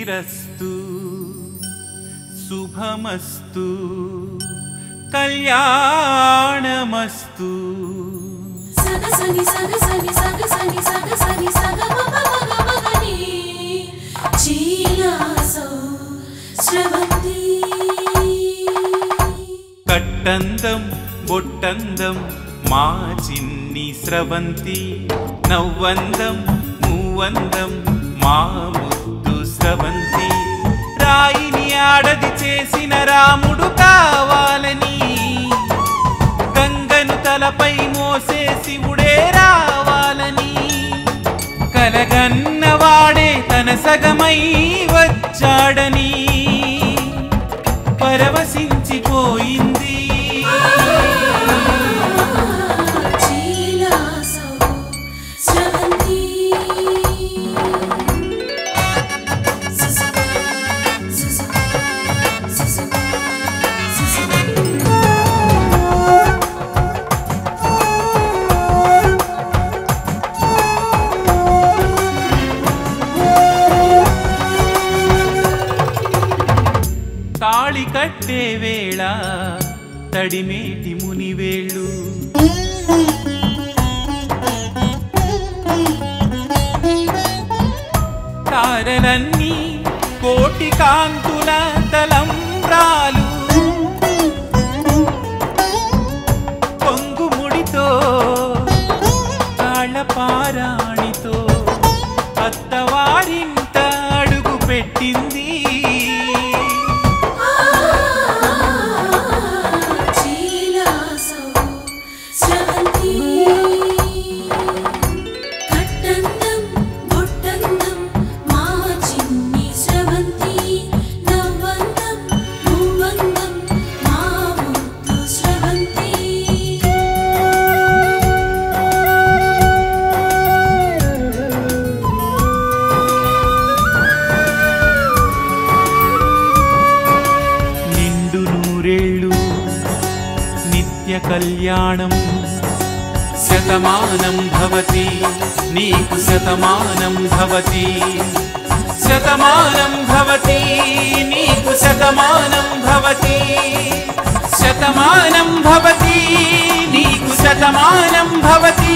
శ్రీరస్తు శుభమస్తు కళ్యాణమస్తు సగసని సగసని సగసని సగసని సగ మగ మగ మగని చీలాసౌ స్రవంతి కట్టందం బొట్టందం మా చిన్ని స్రవంతి నవ్వందం మూవందం మా ముద్దు స్రవంతి రాయిని ఆడది చేసిన రాముడు కావాలని గంగను తలపై మోసే శివుడే రావాలని కలగన్నవాడే తన సగమై వచ్చాడని పరవశించిపోయింది చీలాసౌ స్రవంతి సుసు సుసు సుసు సుసు తాళి కట్టే వేళ తడిమేటి మునివేళ్ళు తారలన్నీ కోటి కాంతుల తలంబ్రాలు పొంగుముడితో తాళపారాణితో అత్తవారింట అడుగు పెట్టింది చీలాసౌ స్రవంతి కట్టందం బొట్టందం మా చిన్ని స్రవంతి నవ్వందం మూవందం మా ముద్దు స్రవంతి నిండు నూరేళ్ళు నిత్య కళ్యాణం శతమానం భవతి నీకు శతమానం భవతి శతమానం భవతి నీకు శతమానం భవతి శతమానం భవతి నీకు శతమానం భవతి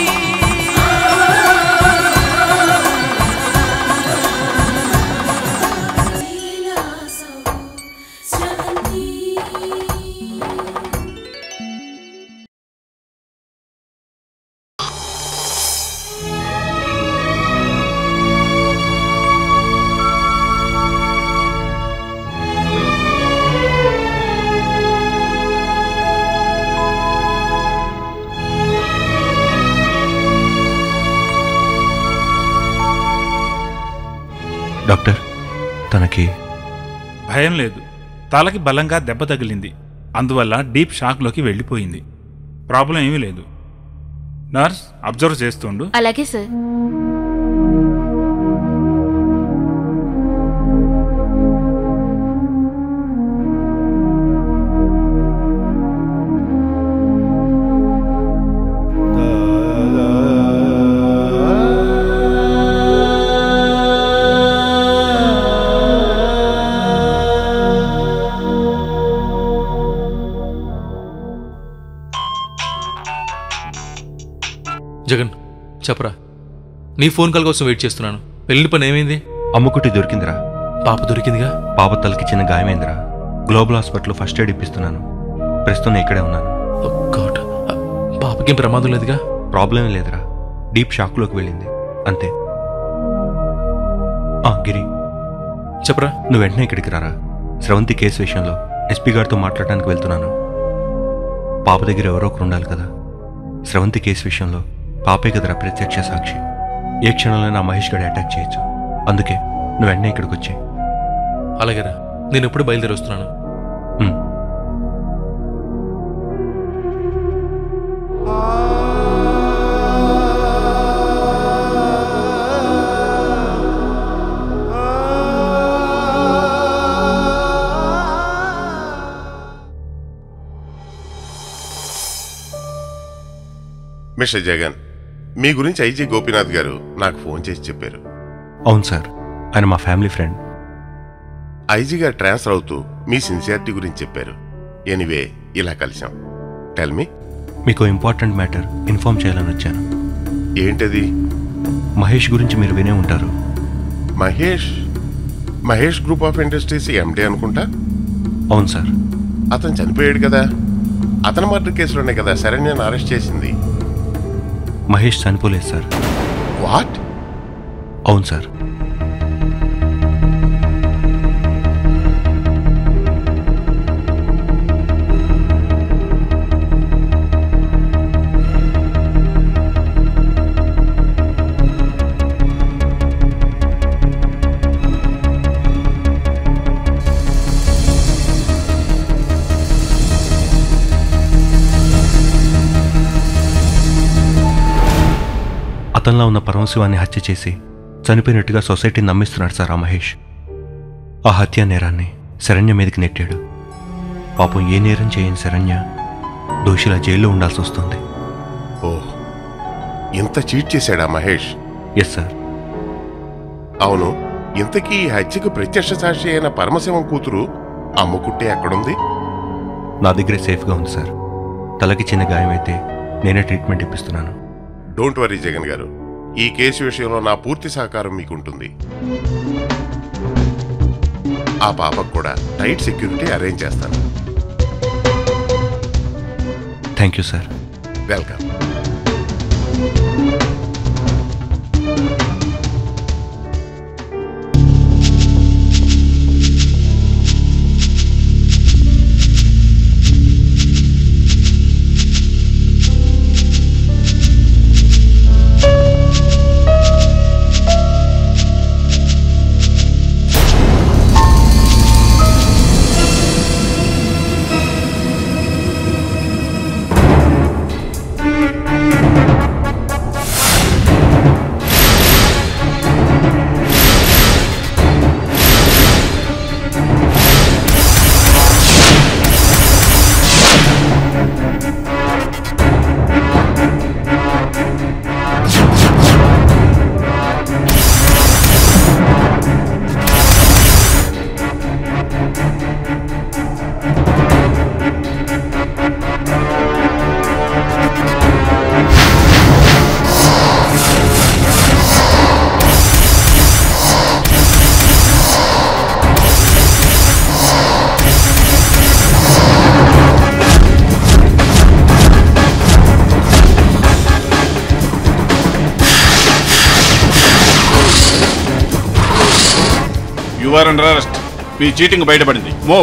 చీలాసౌ స్రవంతి డాక్టర్ తనకి భయం లేదు తలకి బలంగా దెబ్బ తగిలింది అందువల్ల డీప్ షాక్లోకి వెళ్ళిపోయింది ప్రాబ్లం ఏమీ లేదు నర్స్ అబ్జర్వ్ చేస్తుండు అలాగే సార్ జగన్ చెప్పరా నీ ఫోన్ కాల్ కోసం వెయిట్ చేస్తున్నాను వెళ్ళిన పని ఏమైంది అమ్ముకుటి దొరికిందిరా పాప దొరికిందిగా పాప తలకి చిన్న గాయమైందిరా గ్లోబల్ హాస్పిటల్ ఫస్ట్ ఎయిడ్ ఇప్పిస్తున్నాను ప్రస్తుతం నేను ఇక్కడే ఉన్నాను ఓ గాడ్ పాపకేం ప్రమాదం లేదుగా ప్రాబ్లం ఏం లేదురా డీప్ షాక్లోకి వెళ్ళింది అంతే ఆ గిరి చెప్పరా నువ్వు వెంటనే ఇక్కడికి రారా స్రవంతి కేసు విషయంలో ఎస్పీ గారితో మాట్లాడడానికి వెళ్తున్నాను పాప దగ్గర ఎవరో ఒకరు ఉండాలి కదా స్రవంతి కేసు విషయంలో పాపే కదరా ప్రత్యక్ష సాక్షి ఏ క్షణంలో మహేష్ గడి అటాక్ చేయొచ్చు అందుకే నువ్వు వెంటనే ఇక్కడికి వచ్చే అలాగేరా నేను ఎప్పుడు బయలుదేరి వస్తున్నాను మిస్టర్ జగన్ మీ గురించి ఐజీ గోపీనాథ్ గారు నాకు ఫోన్ చేసి చెప్పారు అవును సార్ ఆయన మా ఫ్యామిలీ ఫ్రెండ్ ఐజీ గారు ట్రాన్స్ఫర్ అవుతూ మీ సిన్సియారిటీ గురించి చెప్పారు ఎనివే ఇలా కలిసాం టెల్ మీ మీకు ఇంపార్టెంట్ మ్యాటర్ ఇన్ఫార్మ్ చేయాలని వచ్చాను ఏంటది మహేష్ గురించి మీరు వినే ఉంటారు Mahesh Mahesh group of industries MD అనుకుంటా అవును సార్ అతను చనిపోయాడు కదా అతని మర్డర్ కేసులోనే కదా శరణ్యను అరెస్ట్ చేసింది మహేష్ చనిపోలేదు సార్ వాట్ అవును సార్ అతనిలో ఉన్న పరమశివాన్ని హత్య చేసి చనిపోయినట్టుగా సొసైటీని నమ్మిస్తున్నాడు సార్ ఆ మహేష్ ఆ హత్య నేరాన్ని శరణ్య మీదకి నెట్టాడు పాపం ఏ నేరం చేయని శరణ్య దోషిలా జైల్లో ఉండాల్సి వస్తుంది ఓ ఇంత చీట్ చేశాడా మహేష్ ఎస్ సార్ అవును ఇంతకీ ఈ హత్యకు ప్రత్యక్ష సాక్షి అయిన పరమశివం కూతురు అమ్ముకుట్టే ఎక్కడుంది నా దగ్గరే సేఫ్గా ఉంది సార్ తలకి చిన్న గాయమైతే నేనే ట్రీట్మెంట్ ఇప్పిస్తున్నాను డోంట్ వరీ జగన్ గారు ఈ కేసు విషయంలో నా పూర్తి సహకారం మీకుంటుంది ఆ పాపకు కూడా టైట్ సెక్యూరిటీ అరేంజ్ చేస్తాను thank you sir welcome you are under arrest మీ చీటింగ్ బయటపడింది మో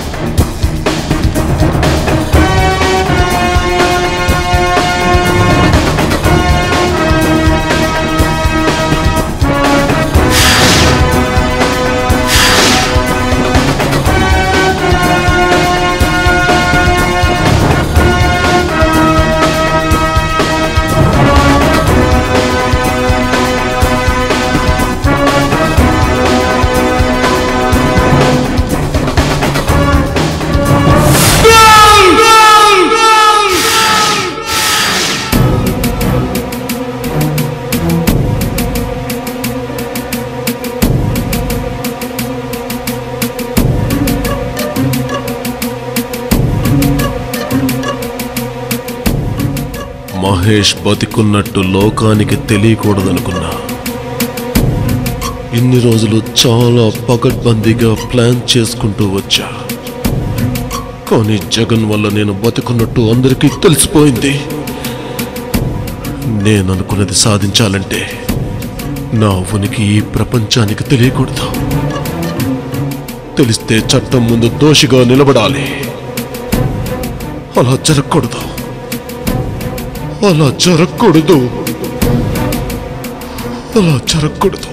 మహేష్ బతికున్నట్టు లోకానికి తెలియకూడదనుకున్నా ఇన్ని రోజులు చాలా పకడ్బందీగా ప్లాన్ చేసుకుంటూ వచ్చా కానీ జగన్ వల్ల నేను బతికున్నట్టు అందరికీ తెలిసిపోయింది నేను అనుకున్నది సాధించాలంటే నా ఉనికి ఈ ప్రపంచానికి తెలియకూడదు తెలిస్తే చట్టం ముందు దోషిగా నిలబడాలి అలా జరగకూడదు అలా జరగకూడదు అలా జరగకూడదు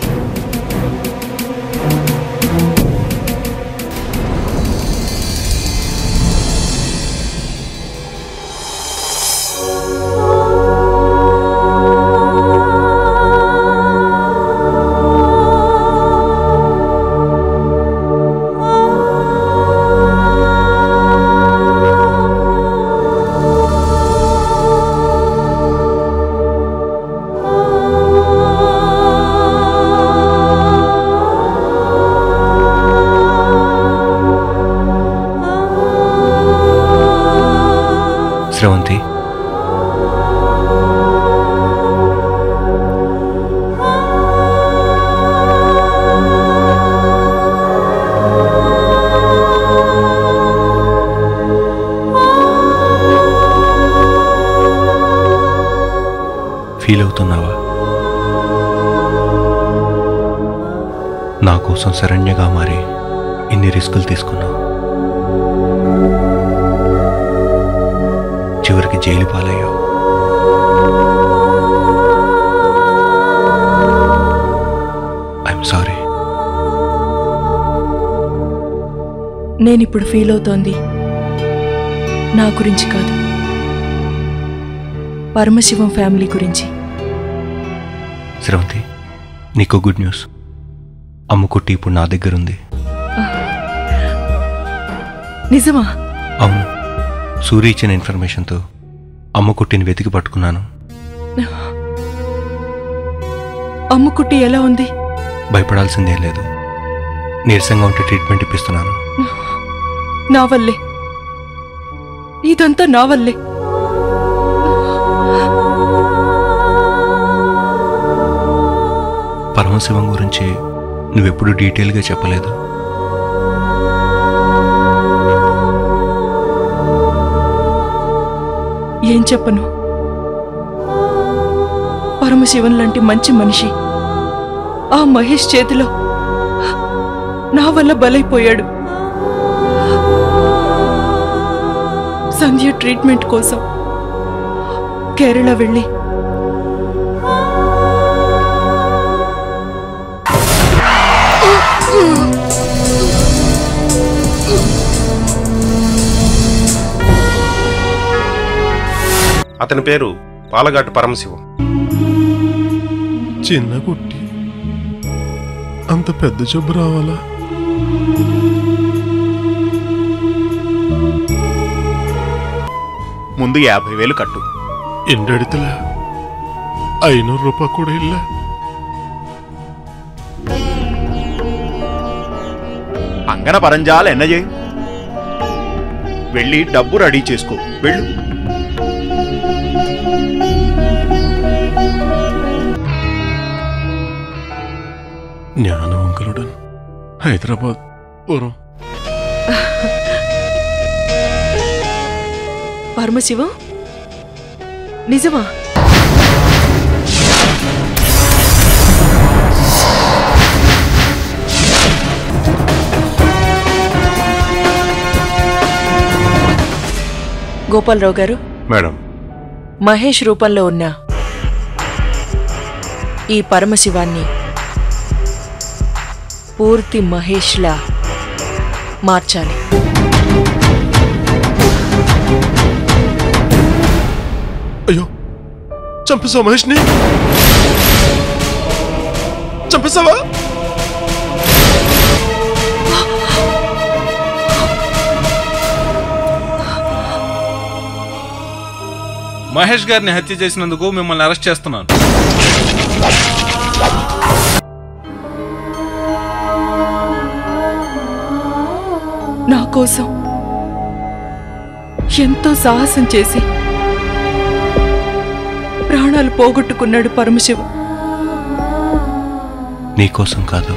ఆ స్రవంతి ఫీల్ అవుతున్నావా నా కోసం శరణ్యగా మారి ఇన్ని రిస్కులు తీసుకున్నావు చివరికి జైలు పాలయ్యావు ఐఎమ్ సారీ నేనిప్పుడు ఫీల్ అవుతోంది నా గురించి కాదు పరమశివం ఫ్యామిలీ గురించి శ్రవంతి నీకు గుడ్ న్యూస్ అమ్ముకుట్టి ఇప్పుడు నా దగ్గర ఉంది నిజమా అవును సూర్య ఇచ్చిన ఇన్ఫర్మేషన్తో అమ్ముకుట్టిని వెతికి పట్టుకున్నాను అమ్ముకుట్టి ఎలా ఉంది భయపడాల్సిందేం లేదు నీరసంగా ఉంటే ట్రీట్మెంట్ ఇప్పిస్తున్నాను నా వల్లే ఇదంతా నా వల్లే పరమశివం గురించి నువ్వెప్పుడు డీటెయిల్గా చెప్పలేదు ఏం చెప్పను పరమశివన్ లాంటి మంచి మనిషి ఆ మహేష్ చేతిలో నా వల్ల బలైపోయాడు సంధ్య ట్రీట్మెంట్ కోసం కేరళ వెళ్ళి అతని పేరు పాలగాటు పరమశివం చిన్న కుట్టి అంత పెద్ద జబ్బు రావాలా ముందు యాభై వేలు కట్టు ఎండెడితలే ఐనూరు రూపాయ కూడా ಇಲ್ಲ అంగన పరంజాలు ఎన్న చేయి వెళ్ళి డబ్బు రెడీ చేసుకో వెళ్ళు జ్ఞానవంకలుడన్ హైదరాబాద్ పూర్వం పరమశివం నిజమా గోపాలరావు గారు మేడం మహేష్ రూపంలో ఉన్న ఈ పరమశివాన్ని పూర్తి మహేష్లా మార్చాలి అయ్యో చంపేశావు మహేష్ని చంపేశావా మహేష్ గారిని హత్య చేసినందుకు మిమ్మల్ని అరెస్ట్ చేస్తున్నాను నా కోసం ఎంతో సాహసం చేసి ప్రాణాలు పోగొట్టుకున్నాడు పరమశివ నీకోసం కాదు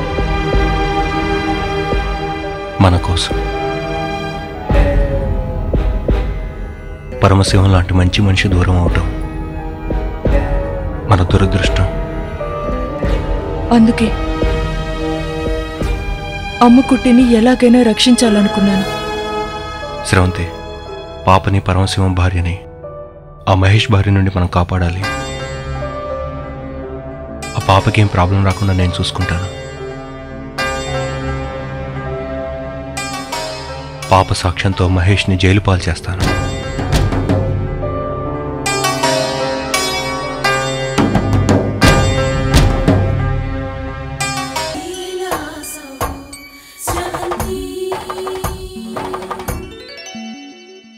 మన కోసం పరమశివం లాంటి మంచి మనిషి దూరం అవటం మన దురదృష్టం అందుకే అమ్ముకుట్టిని ఎలాగైనా రక్షించాలనుకున్నాను స్రవంతి పాపని పరమశివం భార్యని ఆ మహేష్ భార్య నుండి మనం కాపాడాలి ఆ పాపకి ఏం ప్రాబ్లం రాకుండా నేను చూసుకుంటాను పాప సాక్ష్యంతో మహేష్ని జైలు పాలు చేస్తాను